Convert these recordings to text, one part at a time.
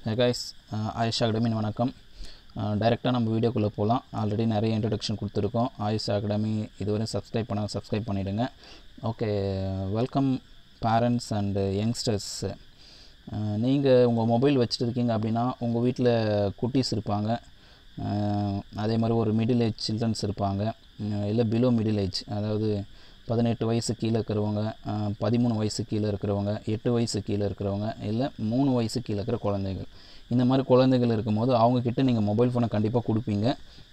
guys AYUSH அகாடமின் வணக்கம் டைரெக்டாக நம்ம வீடியோக்குள்ளே போகலாம் ஆல்ரெடி நிறைய இன்ட்ரடக்ஷன் கொடுத்துருக்கோம் ஆயுஷ் அகாடமி இதுவரை சப்ஸ்கிரைப் பண்ண சப்ஸ்கிரைப் பண்ணிவிடுங்க okay welcome parents and youngsters நீங்கள் உங்கள் மொபைல் வச்சுட்டு இருக்கீங்க அப்படின்னா உங்கள் வீட்டில் குட்டீஸ் இருப்பாங்க அஹ், அதே மாதிரி ஒரு மிடில் ஏஜ் சில்ட்ரன்ஸ் இருப்பாங்க இல்லை பிலோ மிடில் ஏஜ் அதாவது பதினெட்டு வயசு கீழே இருக்கிறவங்க அஹ், பதிமூணு வயசு கீழே இருக்கிறவங்க எட்டு வயசு கீழே இருக்கிறவங்க இல்லை மூணு வயசு கீழே இருக்கிற குழந்தைகள் இந்த மாதிரி குழந்தைகள் இருக்கும்போது அவங்கக்கிட்ட நீங்கள் மொபைல் ஃபோனை கண்டிப்பாக கொடுப்பீங்க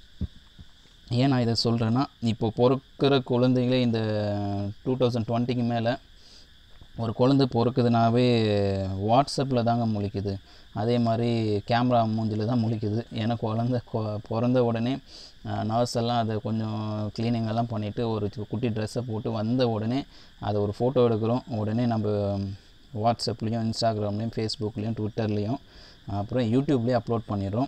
ஏன் நான் இதை சொல்கிறேன்னா இப்போ பிறக்கிற குழந்தைகளே இந்த டூ தௌசண்ட் டுவெண்ட்டிக்கு மேலே ஒரு குழந்தை பிறக்குதுனாவே வாட்ஸ்அப்பில் தாங்க முழிக்குது அதே மாதிரி கேமரா மூஞ்சில் தான் முழிக்குது ஏன்னா குழந்த கொ- பிறந்த உடனே நர்ஸ் எல்லாம் அதை கொஞ்சம் க்ளீனிங் எல்லாம் பண்ணிவிட்டு ஒரு சி- குட்டி ட்ரெஸ்ஸை போட்டு வந்த உடனே அதை ஒரு ஃபோட்டோ எடுக்கிறோம் உடனே நம்ம வாட்ஸ்அப்லேயும் இன்ஸ்டாகிராம்லேயும் ஃபேஸ்புக்லேயும் ட்விட்டர்லேயும் அப்புறம் யூடியூப்லேயும் அப்லோட் பண்ணிடுறோம்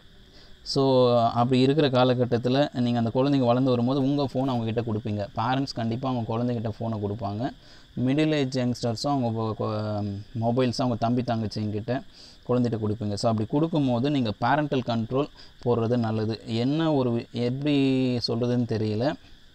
ஸோ அப்படி இருக்கிற காலகட்டத்தில் நீங்கள் அந்த குழந்தைங்க வளர்ந்து வரும்போது உங்கள் ஃபோன் அவங்கக்கிட்ட கொடுப்பீங்க பேரண்ட்ஸ் கண்டிப்பாக அவங்க குழந்தைகிட்ட ஃபோனை கொடுப்பாங்க மிடில் ஏஜ் யங்ஸ்டர்ஸும் அவங்க மொபைல்ஸும் அவங்க தம்பி தங்கச்சிங்கிட்ட குழந்தைகிட்ட கொடுப்பீங்க ஸோ அப்படி கொடுக்கும்போது நீங்கள் பேரண்டல் கண்ட்ரோல் போடுறது நல்லது என்ன ஒரு வி- எப்படி சொல்கிறதுன்னு தெரியல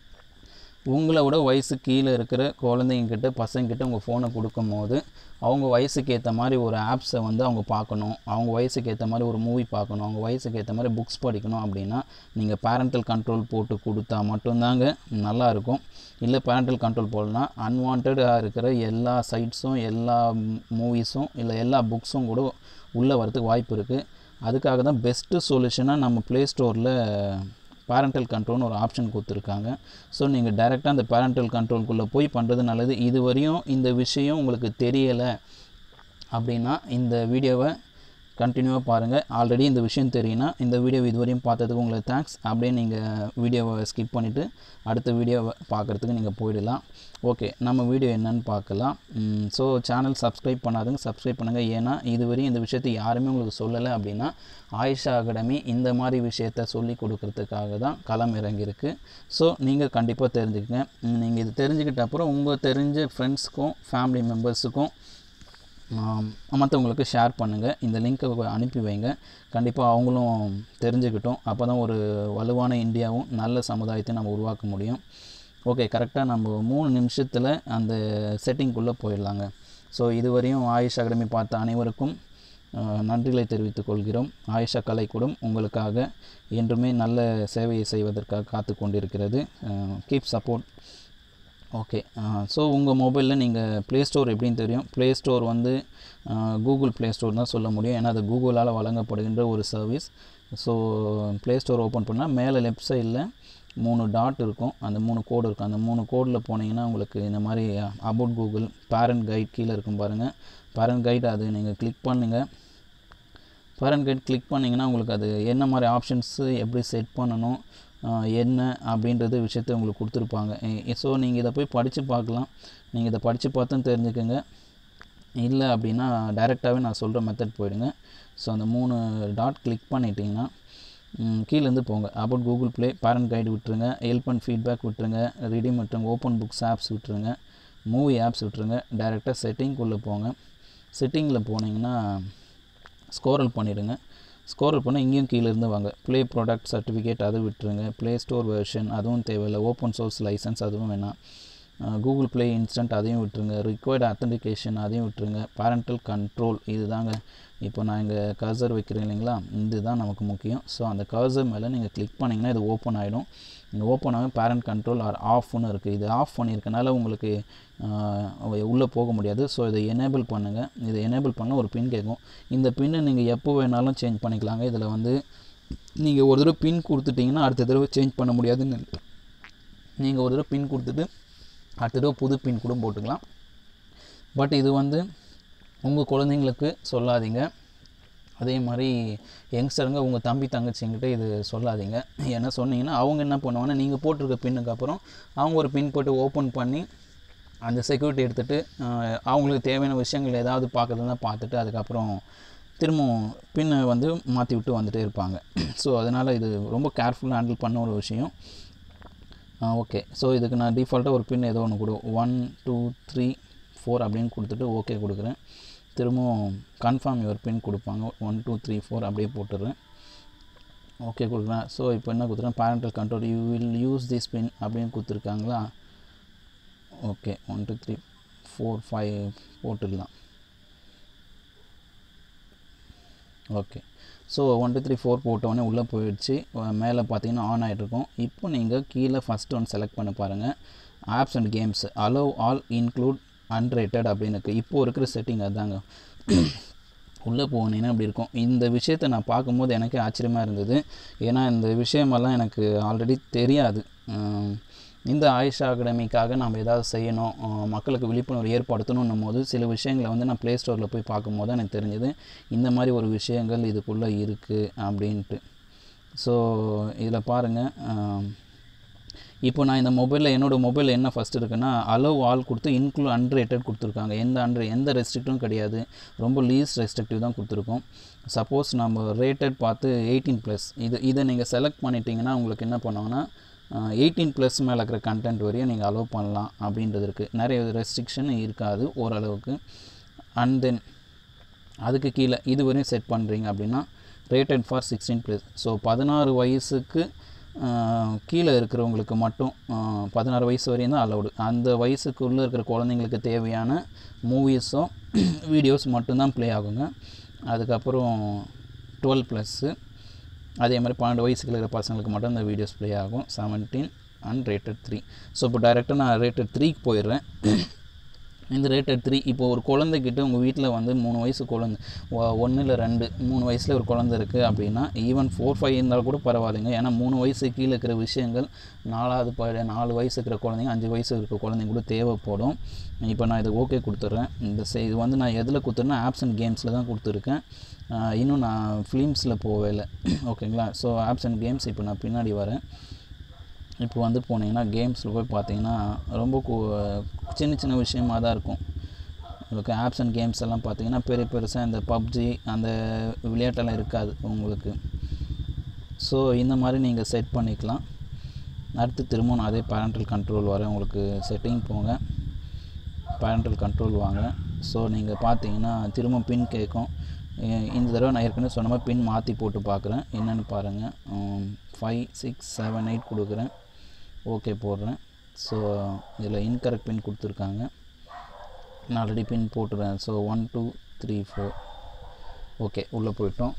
உங்களை விட வயசு கீழே இருக்கிற குழந்தைங்கக்கிட்ட பசங்கக்கிட்ட உங்கள் ஃபோனை கொடுக்கும்போது அவங்க வயசுக்கு ஏற்ற மாதிரி ஒரு ஆப்ஸை வந்து அவங்க பார்க்கணும் அவங்க வயசுக்கு ஏற்ற மாதிரி ஒரு மூவி பார்க்கணும் அவங்க வயசுக்கு ஏற்ற மாதிரி புக்ஸ் படிக்கணும் அப்படின்னா நீங்கள் பேரண்டல் கண்ட்ரோல் போட்டு கொடுத்தா மட்டும்தாங்க நல்லாயிருக்கும் இல்லை பேரண்டல் கண்ட்ரோல் போடலாம் அன்வான்டாக இருக்கிற எல்லா சைட்ஸும் எல்லா மூவிஸும் இல்லை எல்லா புக்ஸும் கூட உள்ளே வரதுக்கு வாய்ப்பு இருக்குது அதுக்காக தான் பெஸ்ட்டு சொல்யூஷனாக நம்ம ப்ளே ஸ்டோரில் பேரண்டல் கண்ட்ரோல்னு ஒரு ஆப்ஷன் கொடுத்துருக்காங்க ஸோ நீங்கள் டைரெக்டாக அந்த பேரண்டல் கண்ட்ரோல்குள்ளே போய் பண்ணுறது நல்லது இது வரையும் இந்த விஷயம் உங்களுக்கு தெரியலை அப்படின்னா இந்த வீடியோவை கண்டினியூவாக பாருங்கள் ஆல்ரெடி இந்த விஷயம் தெரியும்னா இந்த வீடியோ இதுவரையும் பார்த்ததுக்கு உங்களுக்கு தேங்க்ஸ் அப்படியே நீங்கள் வீடியோவை ஸ்கிப் பண்ணிவிட்டு அடுத்த வீடியோவை பார்க்குறதுக்கு நீங்கள் போயிடலாம் ஓகே நம்ம வீடியோ என்னன்னு பார்க்கலாம் ஸோ சேனல் சப்ஸ்கிரைப் பண்ணாதுங்க சப்ஸ்கிரைப் பண்ணுங்கள் ஏன்னா இதுவரையும் இந்த விஷயத்தை யாருமே உங்களுக்கு சொல்லலை அப்படின்னா ஆயிஷா அகாடமி இந்த மாதிரி விஷயத்த சொல்லி கொடுக்கறதுக்காக தான் களம் இறங்கியிருக்கு ஸோ நீங்கள் கண்டிப்பாக தெரிஞ்சுக்கங்க நீங்கள் இது தெரிஞ்சுக்கிட்ட அப்புறம் உங்கள் தெரிஞ்ச ஃப்ரெண்ட்ஸுக்கும் ஃபேமிலி மெம்பர்ஸுக்கும் மற்றவங்களுக்கு ஷேர் பண்ணுங்கள் இந்த லிங்க்கை அனுப்பி வைங்க கண்டிப்பாக அவங்களும் தெரிஞ்சுக்கிட்டோம் அப்போ தான் ஒரு வலுவான இந்தியாவும் நல்ல சமுதாயத்தையும் நம்ம உருவாக்க முடியும் ஓகே கரெக்டாக நம்ம மூணு நிமிஷத்தில் அந்த செட்டிங்குள்ளே போயிடலாங்க ஸோ இதுவரையும் ஆயுஷ் அகாடமி பார்த்த அனைவருக்கும் அஹ், நன்றிகளை தெரிவித்துக் கொள்கிறோம் ஆயுஷா கலைக்கூடம் உங்களுக்காக என்றுமே நல்ல சேவையை செய்வதற்காக காத்து கொண்டிருக்கிறது கீப் சப்போர்ட் ஓகே ஸோ உங்கள் மொபைலில் நீங்கள் ப்ளே ஸ்டோர் எப்படின்னு தெரியும் ப்ளே ஸ்டோர் வந்து கூகுள் ப்ளே ஸ்டோர் தான் சொல்ல முடியும் ஏன்னா அது கூகுளால் வழங்கப்படுகின்ற ஒரு service so play store open பண்ணால் மேலே லெஃப்ட் சைடில் மூணு டாட் இருக்கும் அந்த மூணு கோடு இருக்கும் அந்த மூணு கோடில் போனீங்கன்னா உங்களுக்கு இந்த மாதிரி அபவுட் கூகுள் பேரண்ட் கைட் கீழே இருக்கும் பாருங்கள் பேரண்ட் கைட் அது நீங்கள் கிளிக் பண்ணுங்க பேரண்ட் கைட் கிளிக் பண்ணிங்கன்னா உங்களுக்கு அது என்ன மாதிரி ஆப்ஷன்ஸு எப்படி செட் பண்ணணும் ஆஹ் என்ன அப்படின்றது விஷயத்தை உங்களுக்கு கொடுத்துருப்பாங்க ஸோ நீங்கள் இதை போய் படித்து பார்க்கலாம் நீங்கள் இதை படித்து பார்த்தும் தெரிஞ்சுக்கோங்க இல்லை அப்படின்னா டைரெக்டாகவே நான் சொல்கிற மெத்தட் போயிடுங்க ஸோ அந்த மூணு டாட் கிளிக் பண்ணிட்டீங்கன்னா ம், கீழேருந்து போங்க about Google play parent guide விட்டுருங்க ஹெல்ப் அண்ட் ஃபீட்பேக் விட்டுருங்க ரீடிங் விட்டுருங்க ஓப்பன் புக்ஸ் ஆப்ஸ் விட்டுருங்க மூவி ஆப்ஸ் விட்டுருங்க டைரெக்டாக செட்டிங்குள்ளே போங்க செட்டிங்கில் போனீங்கன்னா ஸ்கோரல் பண்ணிவிடுங்க ஸ்கோரல் பண்ணால் இங்கேயும் கீழே இருந்து வாங்க ப்ளே ப்ராடக்ட் சர்டிஃபிகேட் அது விட்டுருங்க ப்ளே ஸ்டோர் வெர்ஷன் அதுவும் தேவையில்லை ஓப்பன் சோர்ஸ் லைசன்ஸ் அதுவும் வேணாம் கூகுள் ப்ளே இன்ஸ்டன்ட் அதையும் விட்டுருங்க ரிக்வயர்டு அத்தன்டிகேஷன் அதையும் விட்டுருங்க பேரண்டல் கண்ட்ரோல் இதுதாங்க இப்போ நான் இங்கே கர்சர் வைக்கிறேன் இல்லைங்களா இதுதான் நமக்கு முக்கியம் ஸோ அந்த கர்சர் மேலே நீங்கள் கிளிக் பண்ணிங்கன்னா இது ஓப்பன் ஆகிடும் இங்கே ஓப்பன் ஆகும் பேரண்ட் கண்ட்ரோல் ஆர் ஆஃப்னு இருக்குது இது ஆஃப் பண்ணியிருக்கனால உங்களுக்கு உள்ளே போக முடியாது ஸோ இதை எனேபிள் பண்ணுங்கள் இதை எனேபிள் பண்ண ஒரு பின் கேட்கும் இந்த பின்னை நீங்கள் எப்போ வேணாலும் சேஞ்ச் பண்ணிக்கலாங்க இதில் வந்து நீங்கள் ஒரு தடவை பின் கொடுத்துட்டிங்கன்னா அடுத்த தடவை சேஞ்ச் பண்ண முடியாதுன்னு நீங்கள் ஒரு தடவை பின் கொடுத்துட்டு அடுத்த தடவை புது பின் கூட போட்டுக்கலாம் பட் இது வந்து உங்கள் குழந்தைங்களுக்கு சொல்லாதீங்க அதே மாதிரி யங்ஸ்டருங்க உங்கள் தம்பி தங்கச்சிங்கிட்ட இது சொல்லாதீங்க ஏன்னா சொன்னீங்கன்னா அவங்க என்ன பண்ணுவாங்கன்னா நீங்கள் போட்டிருக்க பின்னுக்கு அப்புறம் அவங்க ஒரு பின் போட்டு ஓப்பன் பண்ணி அந்த செக்யூரிட்டி எடுத்துகிட்டு அவங்களுக்கு தேவையான விஷயங்கள் ஏதாவது பார்க்குறதுனா பார்த்துட்டு அதுக்கப்புறம் திரும்பவும் பின்னை வந்து மாற்றி விட்டு வந்துட்டே இருப்பாங்க ஸோ அதனால் இது ரொம்ப கேர்ஃபுல்லாக ஹேண்டில் பண்ண ஒரு விஷயம் ஓகே ஸோ இதுக்கு நான் டிஃபால்ட்டாக ஒரு பின் ஏதோ ஒன்று கொடு ஒன் டூ த்ரீ ஃபோர் அப்படின்னு கொடுத்துட்டு ஓகே கொடுக்குறேன் திரும்பவும் கன்ஃபார்ம் யுவர் பின் கொடுப்பாங்க ஒன் டூ த்ரீ ஃபோர் அப்படியே போட்டுடுறேன் ஓகே கொடுக்குறேன் ஸோ இப்போ என்ன கொடுத்துறேன் parental control you will use this pin அப்படின்னு கொடுத்துருக்காங்களா okay one two three four five போட்டுடலாம் okay so one two three four போட்டோடனே உள்ளே போயிடுச்சு மேலே பார்த்தீங்கன்னா ஆன் ஆகிட்ருக்கும் இப்போ நீங்கள் கீழே ஃபஸ்ட் ஒன் செலக்ட் பண்ண பாருங்கள் apps and games allow all include unrated அப்படின்னு இருக்குது இப்போது இருக்கிற செட்டிங் அதுதாங்க உள்ளே போனீங்கன்னா அப்படி இருக்கும் இந்த விஷயத்தை நான் பார்க்கும்போது எனக்கே ஆச்சரியமாக இருந்தது ஏன்னா இந்த விஷயமெல்லாம் எனக்கு ஆல்ரெடி தெரியாது இந்த ஆயுஷா அகாடமிக்காக நம்ம ஏதாவது செய்யணும் மக்களுக்கு விழிப்புணர்வு ஏற்படுத்தணுன்னும் போது சில விஷயங்களை வந்து நான் ப்ளே ஸ்டோரில் போய் பார்க்கும்போது தான் எனக்கு தெரிஞ்சது இந்த மாதிரி ஒரு விஷயங்கள் இதுக்குள்ளே இருக்குது அப்படின்ட்டு ஸோ இதில் பாருங்கள் இப்போ நான் இந்த மொபைலில் என்னோடய மொபைலில் என்ன ஃபஸ்ட் இருக்குன்னா அலோவ் ஆல் கொடுத்து இன்க்ளூ அன்ரேட்டட் கொடுத்துருக்காங்க எந்த அன்ரே எந்த ரெஸ்ட்ரிக்டும் கிடையாது ரொம்ப லீஸ்ட் ரெஸ்ட்ரிக்டிவ் தான் கொடுத்துருக்கோம் சப்போஸ் நம்ம ரேட்டட் பார்த்து எயிட்டீன் ப்ளஸ் இது இதை நீங்கள் செலக்ட் பண்ணிட்டீங்கன்னா உங்களுக்கு என்ன பண்ணுவாங்கன்னா எயிட்டீன் ப்ளஸ் மேலே இருக்கிற கண்டென்ட் வரையும் நீங்கள் அலோவ் பண்ணலாம் அப்படின்றது இருக்குது நிறைய ரெஸ்ட்ரிக்ஷன் இருக்காது ஓரளவுக்கு அண்ட் தென் அதுக்கு கீழே இது வரையும் செட் பண்ணுறீங்க அப்படின்னா rated for sixteen plus so பதினாறு வயசுக்கு கீழே இருக்கிறவங்களுக்கு மட்டும் பதினாறு வயசு வரையும் தான் அலௌடு அந்த வயசுக்குள்ளே இருக்கிற குழந்தைங்களுக்கு தேவையான மூவிஸோ வீடியோஸ் மட்டும்தான் ப்ளே ஆகுங்க அதுக்கப்புறம் டுவெல் ப்ளஸ்ஸு அதே மாதிரி பன்னெண்டு வயசுக்கு இருக்கிற பசங்களுக்கு மட்டும் இந்த வீடியோஸ் ப்ளே ஆகும் seventeen and rated three so இப்போ டைரெக்டாக நான் ரேட்டட் த்ரீக்கு போயிடுறேன் இந்த ரேட்டட் த்ரீ இப்போ ஒரு குழந்தைகிட்ட உங்கள் வீட்டில் வந்து மூணு வயசு குழந்தை ஒன்று இல்லை ரெண்டு மூணு வயசில் ஒரு குழந்தை இருக்குது அப்படின்னா ஈவன் ஃபோர் ஃபைவ் இருந்தாலும் கூட பரவாயில்லைங்க ஏன்னா மூணு வயசு கீழே இருக்கிற விஷயங்கள் நாலாவது ப நாலு வயசு இருக்கிற குழந்தைங்க அஞ்சு வயசு இருக்கிற குழந்தைங்க கூட தேவைப்படும் இப்போ நான் இது ஓகே கொடுத்துட்றேன் இந்த இது வந்து நான் எதில் கொடுத்துருன்னா ஆப்ஸ் அண்ட் கேம்ஸில் தான் கொடுத்துருக்கேன் இன்னும் நான் ஃபிலிம்ஸில் போவே இல்லை ஓகேங்களா ஸோ ஆப்ஸ் அண்ட் கேம்ஸ் இப்போ நான் பின்னாடி வரேன் இப்போ வந்து போனீங்கன்னா கேம்ஸில் போய் பார்த்தீங்கன்னா ரொம்ப சின்ன சின்ன விஷயமாக தான் இருக்கும் உங்களுக்கு ஆப்ஸ் அண்ட் கேம்ஸ் எல்லாம் பார்த்தீங்கன்னா பெரிய பெருசாக இந்த பப்ஜி அந்த விளையாட்டெல்லாம் இருக்காது உங்களுக்கு ஸோ இந்த மாதிரி நீங்கள் செட் பண்ணிக்கலாம் அடுத்து திரும்ப நான் அதே பேரண்டல் கண்ட்ரோல் வரேன் உங்களுக்கு செட்டிங் போங்க பேரண்டல் கண்ட்ரோல் வாங்க ஸோ நீங்கள் பார்த்தீங்கன்னா திரும்ப பின் கேட்கும் இந்த தடவை நான் ஏற்கனவே சொன்ன மாதிரி பின் மாற்றி போட்டு பார்க்குறேன் என்னென்னு பாருங்கள் ஃபைவ் சிக்ஸ் செவன் எயிட் கொடுக்குறேன் ஓகே போடுறேன் ஸோ இதில் இன்கரெக்ட் பின் கொடுத்துருக்காங்க நான் ஆல்ரெடி பின் போட்டுறேன் so one two three four okay உள்ளே போயிட்டோம்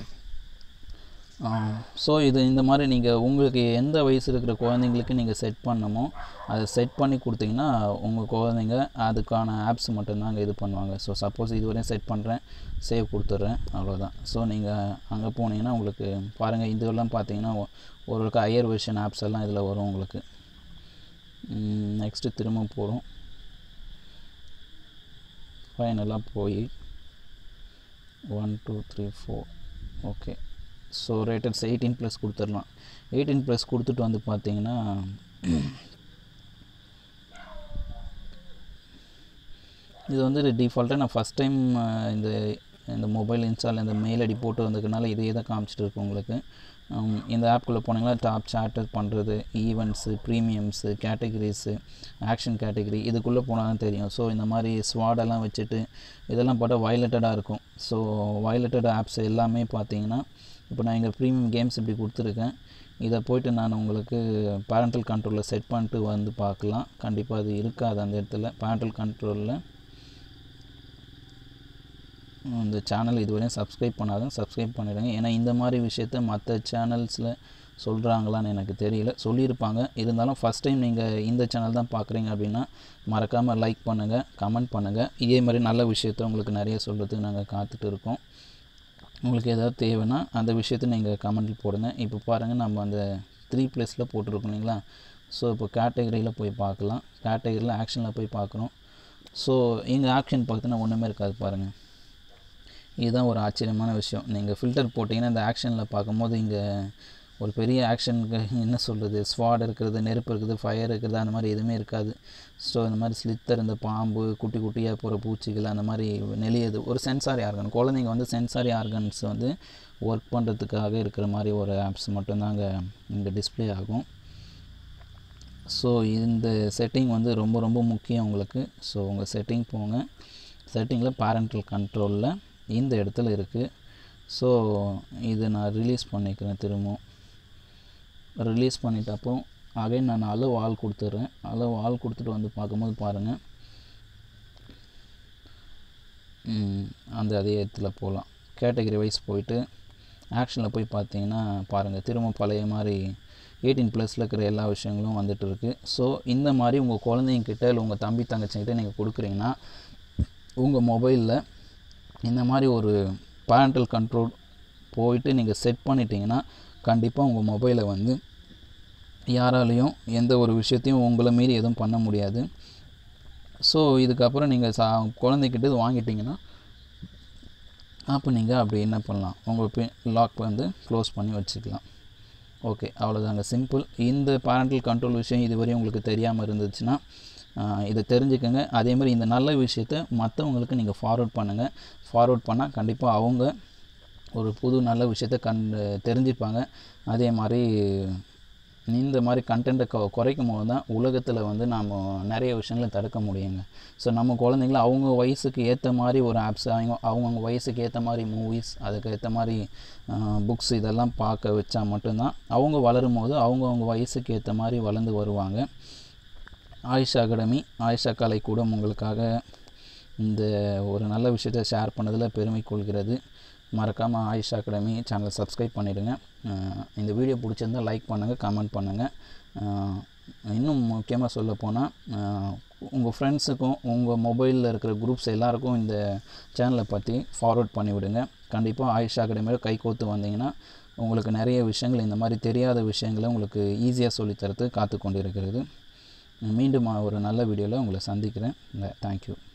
ஸோ இது இந்த மாதிரி நீங்கள் உங்களுக்கு எந்த வயசு இருக்கிற குழந்தைங்களுக்கு நீங்கள் செட் பண்ணமோ அதை செட் பண்ணி கொடுத்தீங்கன்னா உங்கள் குழந்தைங்க அதுக்கான ஆப்ஸ் மட்டும்தாங்க இது பண்ணுவாங்க ஸோ சப்போஸ் இதுவரையும் செட் பண்ணுறேன் சேவ் கொடுத்துட்றேன் அவ்வளோதான் ஸோ நீங்கள் அங்கே போனீங்கன்னா உங்களுக்கு பாருங்கள் இதெல்லாம் பார்த்தீங்கன்னா ஒரு ஹையர் வெர்ஷன் ஆப்ஸ் எல்லாம் இதில் வரும் உங்களுக்கு நெக்ஸ்ட்டு திரும்ப போகிறோம் ஃபைனலாக போய் one two three four okay so rateds eighteen plus கொடுத்துடலாம் எயிட்டீன் ப்ளஸ் கொடுத்துட்டு வந்து பார்த்தீங்கன்னா இது வந்து டிஃபால்ட்டாக நான் ஃபஸ்ட் டைம் இந்த இந்த மொபைல் இன்ஸ்டால் இந்த மெயில் ஐடி போட்டு வந்ததுனால இதே தான் காமிச்சிட்டு இருக்கு உங்களுக்கு இந்த ஆப்குள்ளே போனீங்கன்னா டாப் சார்ட்டர் பண்ணுறது events premiums categories action category இதுக்குள்ளே போனால் தான் தெரியும் ஸோ இந்த மாதிரி ஸ்வாடெல்லாம் வச்சுட்டு இதெல்லாம் பார்த்தா வயலட்டடாக இருக்கும் ஸோ வயலட்டட் ஆப்ஸ் எல்லாமே பார்த்தீங்கன்னா இப்போ நான் இங்கே ப்ரீமியம் கேம்ஸ் இப்படி கொடுத்துருக்கேன் இதை போயிட்டு நான் உங்களுக்கு பேரண்டல் கண்ட்ரோலில் செட் பண்ணிட்டு வந்து பார்க்கலாம் கண்டிப்பாக அது இருக்காது அந்த இடத்துல பேரண்டல் கண்ட்ரோலில் இந்த சேனல் இதுவரையும் சப்ஸ்கிரைப் பண்ணாதான் சப்ஸ்கிரைப் பண்ணிடுங்க ஏன்னா இந்த மாதிரி விஷயத்த மற்ற சேனல்ஸில் சொல்கிறாங்களான்னு எனக்கு தெரியல சொல்லியிருப்பாங்க இருந்தாலும் ஃபஸ்ட் டைம் நீங்கள் இந்த சேனல் தான் பார்க்குறீங்க அப்படின்னா மறக்காமல் லைக் பண்ணுங்கள் கமெண்ட் பண்ணுங்கள் இதே மாதிரி நல்ல விஷயத்த உங்களுக்கு நிறைய சொல்கிறதுக்கு நாங்கள் காத்துட்டு இருக்கோம் உங்களுக்கு எதாவது தேவைன்னா அந்த விஷயத்தை நீங்கள் கமெண்டில் போடுங்க இப்போ பாருங்கள் நம்ம அந்த த்ரீ ப்ளஸில் போட்டிருக்கோம் இல்லைங்களா ஸோ இப்போ கேட்டகரியில் போய் பார்க்கலாம் கேட்டகரியில் ஆக்ஷனில் போய் பார்க்குறோம் ஸோ எங்கள் ஆக்ஷன் பார்த்தீங்கன்னா ஒன்றுமே இருக்காது பாருங்கள் இதுதான் ஒரு ஆச்சரியமான விஷயம் நீங்கள் ஃபில்டர் போட்டிங்கன்னா இந்த ஆக்ஷனில் பார்க்கும்போது இங்கே ஒரு பெரிய ஆக்ஷனுக்கு என்ன சொல்கிறது ஸ்வாட் இருக்கிறது நெருப்பு இருக்குது ஃபயர் இருக்கிறது அந்த மாதிரி எதுவுமே இருக்காது ஸோ இந்த மாதிரி ஸ்லித்தர் இந்த பாம்பு குட்டி குட்டியாக போகிற பூச்சிகள் அந்த மாதிரி நெளியது ஒரு சென்சாரி ஆர்கன் குழந்தைங்க வந்து சென்சாரி ஆர்கன்ஸ் வந்து ஒர்க் பண்ணுறதுக்காக இருக்கிற மாதிரி ஒரு ஆப்ஸ் மட்டும்தாங்க இங்கே டிஸ்பிளே ஆகும் ஸோ இந்த செட்டிங் வந்து ரொம்ப ரொம்ப முக்கியம் உங்களுக்கு ஸோ உங்கள் செட்டிங் போங்க செட்டிங்கில் பேரண்டல் கண்ட்ரோலில் இந்த இடத்துல இருக்குது ஸோ இது நான் ரிலீஸ் பண்ணிக்கிறேன் திரும்பவும் ரிலீஸ் பண்ணிட்ட அப்புறம் அகைன் நான் அளவு ஆள் கொடுத்துட்றேன் அளவு ஆள் கொடுத்துட்டு வந்து பார்க்கும்போது பாருங்கள் அந்த அதே இடத்துல போகலாம் கேட்டகரி வைஸ் போயிட்டு ஆக்ஷனில் போய் பார்த்தீங்கன்னா பாருங்கள் திரும்ப பழைய மாதிரி எயிட்டீன் ப்ளஸில் இருக்கிற எல்லா விஷயங்களும் வந்துட்டு இருக்குது ஸோ இந்த மாதிரி உங்கள் குழந்தைங்கிட்ட இல்லை உங்கள் தம்பி தங்கச்சிங்கிட்ட நீங்கள் கொடுக்குறீங்கன்னா உங்கள் மொபைலில் இந்த மாதிரி ஒரு பேரண்டல் கண்ட்ரோல் போயிட்டு நீங்கள் செட் பண்ணிட்டீங்கன்னா கண்டிப்பாக உங்கள் மொபைலை வந்து யாராலையும் எந்த ஒரு விஷயத்தையும் உங்களை மீறி எதுவும் பண்ண முடியாது ஸோ இதுக்கப்புறம் நீங்கள் சா குழந்தைக்கிட்ட இது வாங்கிட்டீங்கன்னா அப்போ நீங்கள் அப்படி என்ன பண்ணலாம் உங்கள் பி லாக் வந்து க்ளோஸ் பண்ணி வச்சுக்கலாம் ஓகே அவ்வளோதாங்க சிம்பிள் இந்த பேரண்டல் கண்ட்ரோல் விஷயம் இதுவரையும் உங்களுக்கு தெரியாமல் இருந்துச்சுன்னா இதை தெரிஞ்சுக்கோங்க அதே மாதிரி இந்த நல்ல விஷயத்த மற்றவங்களுக்கு நீங்கள் ஃபார்வர்ட் பண்ணுங்கள் ஃபார்வர்ட் பண்ணால் கண்டிப்பாக அவங்க ஒரு புது நல்ல விஷயத்த கண் தெரிஞ்சுப்பாங்க அதே மாதிரி இந்த மாதிரி கண்டென்ட்டை கொ குறைக்கும் போது தான் உலகத்தில் வந்து நாம் நிறைய விஷயங்களை தடுக்க முடியுங்க ஸோ நம்ம குழந்தைங்கள அவங்க வயசுக்கு ஏற்ற மாதிரி ஒரு ஆப்ஸ் அவங்க அவங்கவுங்க வயசுக்கு ஏற்ற மாதிரி மூவிஸ் அதுக்கு ஏற்ற மாதிரி புக்ஸ் இதெல்லாம் பார்க்க வச்சா மட்டும்தான் அவங்க வளரும் போது அவங்கவுங்க வயசுக்கு ஏற்ற மாதிரி வளர்ந்து வருவாங்க ஆயுஷ் அகாடமி ஆயுஷ் கலை கூட உங்களுக்காக இந்த ஒரு நல்ல விஷயத்தை ஷேர் பண்ணதில் பெருமை கொள்கிறது மறக்காமல் ஆயுஷ் அகாடமி சேனலை சப்ஸ்கிரைப் பண்ணிவிடுங்க இந்த வீடியோ பிடிச்சிருந்தால் லைக் பண்ணுங்கள் கமெண்ட் பண்ணுங்கள் இன்னும் முக்கியமாக சொல்ல போனால் உங்கள் ஃப்ரெண்ட்ஸுக்கும் உங்கள் மொபைலில் இருக்கிற குரூப்ஸ் எல்லாருக்கும் இந்த சேனலை பற்றி ஃபார்வர்ட் பண்ணிவிடுங்க கண்டிப்பாக ஆயுஷ் அகாடமியில் கை கோத்து வந்தீங்கன்னா உங்களுக்கு நிறைய விஷயங்கள் இந்த மாதிரி தெரியாத விஷயங்களை உங்களுக்கு ஈஸியாக சொல்லித்தரது காத்து கொண்டு இருக்கிறது மீண்டும் ஒரு நல்ல வீடியோவில் உங்களை சந்திக்கிறேன் தேங்க்யூ